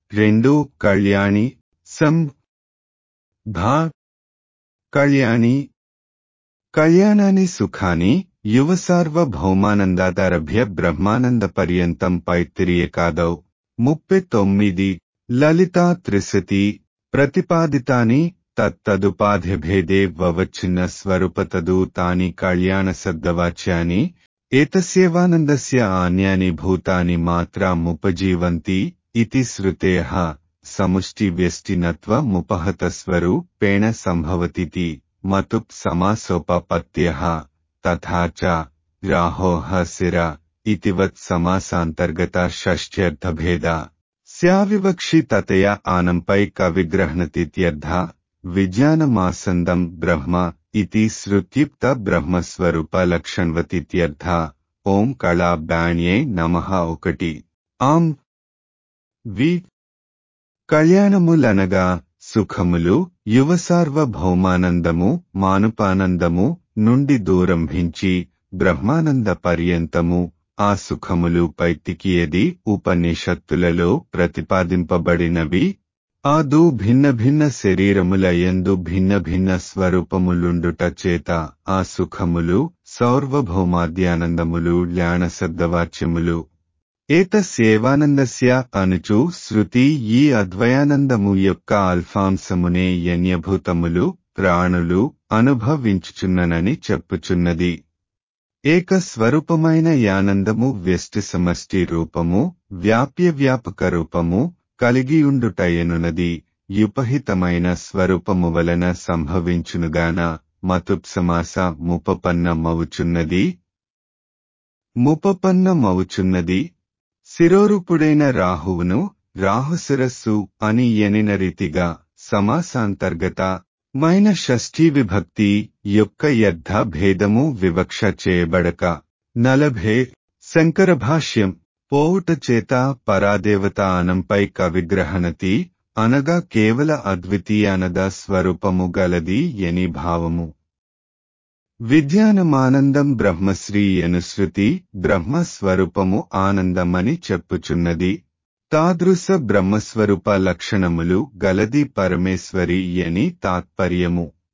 రెండు కళ్యాణి సం భా కళ్యాణి కళ్యాణాని సుఖాని యువ సార్వభౌమానందాదారభ్య బ్రహ్మానంద పర్యంతం పైత్తిరియకాదౌ ముప్పై తొమ్మిది లలితా త్రిశతి ప్రతిపాదితాని తత్తదుపాధిభేదే వవచ్చిన్న స్వరూపతదు తాని కళ్యాణ శబ్దవాచ్యాని ఏతస్యేవానందస్య ఆన్యాని భూతాని మాత్రాముపజీవంతి ఇతి శ్రుతేః సముష్టివ్యష్టినత్వముపహతస్వరూపేణ సంభవతితి మతుప్ సమాసోపపత్యః తథా చ రాహోః శిర ఇతివత్ సమాసాంతర్గత షష్ఠ్యర్థభేద స్యావివక్షి తతయా ఆనంపై కవిగ్రహణతిత్యర్థ విజ్ఞానమాసందం బ్రహ్మ ఇతి శృత్యుక్త బ్రహ్మస్వరూప లక్షణవతిత్యర్థ ఓం కళా బ్యాణ్యే నమః ఒకటి ఆం వి కళ్యాణములనగా సుఖములు యువ సార్వభౌమానందము మానుపానందము నుండి దూరంభించి బ్రహ్మానంద పర్యంతము ఆ సుఖములు పైతికియది ఉపనిషత్తులలో ప్రతిపాదింపబడినవి ఆదు భిన్న భిన్న శరీరముల యందు భిన్న భిన్న స్వరూపములుండుట చేత ఆ సుఖములు సౌర్వభౌమాద్యానందములు ల్యాణశబ్దవాచ్యములు ఏతస్యేవానందస్య అనుచు శృతి ఈ అద్వయానందము యొక్క అల్ఫాంశమునే యన్యభూతములు ప్రాణులు అనుభవించుచున్ననని చెప్పుచున్నది ఏక స్వరూపమైన యానందము వ్యష్టి సమష్టి రూపము వ్యాప్య వ్యాపక రూపము కలిగియుండుటయనున్నది యుపహితమైన స్వరూపము వలన సంభవించునుగాన మతుప్సమాస ముపపన్నమవుచున్నది ముపపన్నమవుచున్నది శిరోరూపుడైన రాహువును రాహుశిరస్సు అని ఎనిన రీతిగా సమాసాంతర్గత మైన షష్ఠీ విభక్తి యొక్క యర్థ భేదము వివక్ష చేయబడక నలభే శంకర భాష్యం పోవుట చేత పరాదేవత అనంపై కవిగ్రహణతి అనగా కేవల అద్వితీయానద స్వరూపము గలది ఎని భావము విజ్ఞానమానందం బ్రహ్మశ్రీ అనుశృతి బ్రహ్మస్వరూపము ఆనందమని చెప్పుచున్నది తాదృశ బ్రహ్మస్వరూప లక్షణములు గలది పరమేశ్వరి అని తాత్పర్యము